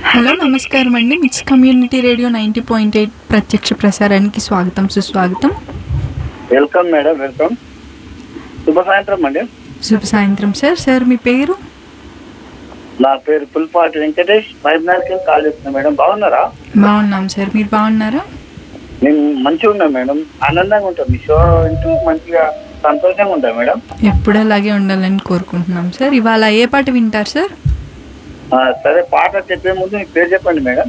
Hello నమస్కారం అండి mix community radio ninety point eight ప్రత్యక్ష ప్రసారానికి స్వాగతం సుస్వాగతం వెల్కమ్ మేడం వెల్కమ్ శుభ సాయంత్రం అండి శుభ సాయంత్రం సార్ సార్ మీ పేరు నా పేరు పుల్పాటి వెంకటేష్ మహబూబ్నగర్కి కాల్ చేస్తున్నా మేడం బాగున్నారా బాగున్నాం సార్ మీరు బాగున్నారా మేము మంచిగా ఉన్నాం మేడం ఆనందంగా ఉంటాం మీ షో వింటూ మంచిగా సంతోషంగా ఉంటాం మేడం ఎప్పుడు అలాగే ఉండాలని కోరుకుంటున్నాం సార్ ఇవాళ ఏ పాట వింటారు సార్ ఆ, సరే పాట చెప్పే ముందు మీ పేరు చెప్పండి madam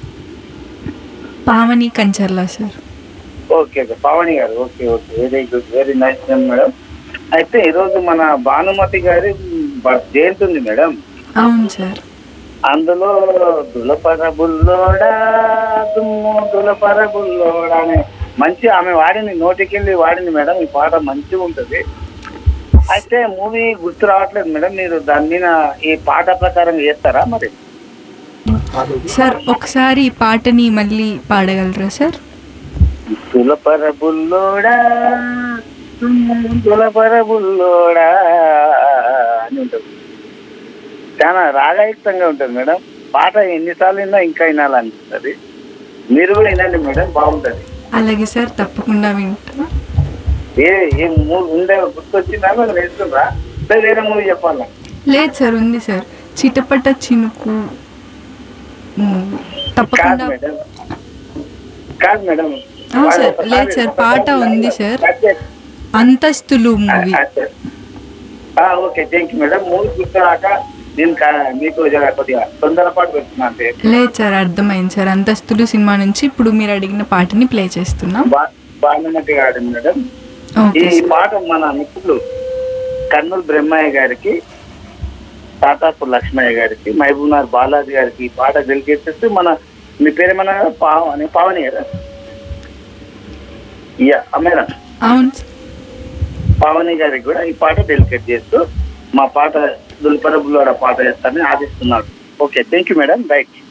Pavani Kancharla sir okay okay Pavani garu okay okay very good very nice name madam అయితే ఈరోజు మన భానుమతి గారి బ- జయంతి ఉంది మేడం అవును సార్ అందులో దులపర బుల్లోడా దుమ్ము దులపర బుల్లోడా అనే మంచి ఆమె వాడింది నోటికెళ్ళి వాడింది మేడం ఈ పాట మంచిగా ఉంటది అయితే మూవీ గుర్తు రావట్లేదు మేడం మీరు దాని మీద ఈ పాట ప్రకారం చేస్తారా మరి సార్ ఒకసారి ఈ పాటని మళ్ళీ పాడగలరా సార్ దులపర బుల్లోడా దుమ్ము దులపర బుల్లోడా అని ఉంటుంది చాలా రాగాయుక్తంగా ఉంటుంది మేడం పాట ఎన్నిసార్లు విన్నా ఇంకా వినాలనిపిస్తుంది మీరు కూడా వినండి మేడం బాగుంటది అలాగే సార్ తప్పకుండా వింటా ఏ ఏ మూవీ ఉండే గుర్తొచ్చిందా మీరు వేస్తుండ్రా లేదా వేరే మూవీ చెప్పాలా లేదు సార్ ఉంది సార్ చిటపట చినుకు ఉమ్, కాదు తప్పకుండా మేడం కాదు మేడం ఆ, సార్. లేదు సార్. పాట ఉంది sir. Anthasthulu movie okay thank you madam movie గుర్తురాక నేను కా- మీకు జర కొద్దిగా తొందరపాటు పెడుతున్నా అంతే లేదు సార్ అర్థమైంది సార్ అంతస్తులు సినిమా నుంచి ఇప్పుడు మీరు అడిగిన పాటని ప్లే చేస్తున్నాం బా- భానుమతి గారు మేడం ఈ ఓకే సార్. పాట మన మిత్రులు కర్నూలు బ్రహ్మయ్య గారికి తాతాపూర్ లక్ష్మయ్య గారికి మహబూబ్నగర్ బాలాజీ గారికి ఈ పాట గెలిచేస్తే మన మీ పేరేమన్నా పావని పావని కదా యా మేడం అవును సార్. పావని గారికి కూడా ఈ పాట డెలికేట్ చేస్తూ మా పాట దుల్పరబుల్లో పాట చేస్తారని ఆశిస్తున్నాడు okay thank you madam right